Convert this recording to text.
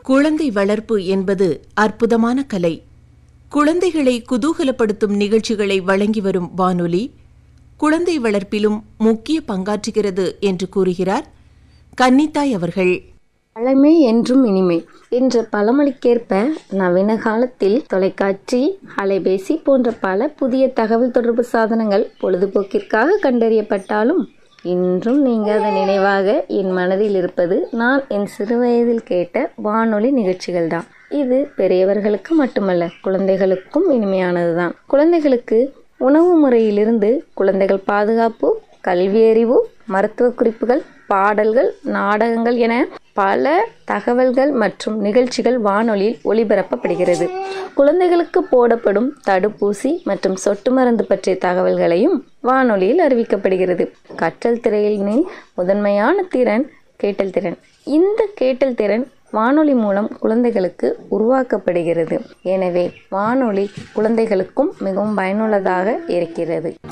குழந்தை வளர்ப்பு என்பது அற்புதமான கலை குழந்தைகளை குதூகலப்படுத்தும் நிகழ்ச்சிகளை வழங்கி வரும் வானொலி குழந்தை வளர்ப்பிலும் முக்கிய பங்காற்றுகிறது என்று கூறுகிறார் கன்னித்தாய் அவர்கள் பழமை என்றும் இனிமை என்ற பழமொழிக்கேற்ப நவீன காலத்தில் தொலைக்காட்சி அலைபேசி போன்ற பல புதிய தகவல் தொடர்பு சாதனங்கள் பொழுதுபோக்கிற்காக கண்டறியப்பட்டாலும் இன்றும் நீங்காத நினைவாக என் மனதில் இருப்பது நான் என் சிறுவயதில் கேட்ட வானொலி நிகழ்ச்சிகள் தான் இது பெரியவர்களுக்கு மட்டுமல்ல குழந்தைகளுக்கும் இனிமையானதுதான் குழந்தைகளுக்கு உணவு முறையிலிருந்து குழந்தைகள் பாதுகாப்பு கல்வியறிவு மருத்துவ குறிப்புகள் பாடல்கள் நாடகங்கள் என பல தகவல்கள் மற்றும் நிகழ்ச்சிகள் வானொலியில் ஒளிபரப்பப்படுகிறது குழந்தைகளுக்கு போடப்படும் தடுப்பூசி மற்றும் சொட்டு மருந்து பற்றிய தகவல்களையும் வானொலியில் அறிவிக்கப்படுகிறது கற்றல் திரையினில் முதன்மையான திறன் கேட்டல் திறன் இந்த கேட்டல் திறன் வானொலி மூலம் குழந்தைகளுக்கு உருவாக்கப்படுகிறது எனவே வானொலி குழந்தைகளுக்கும் மிகவும் பயனுள்ளதாக இருக்கிறது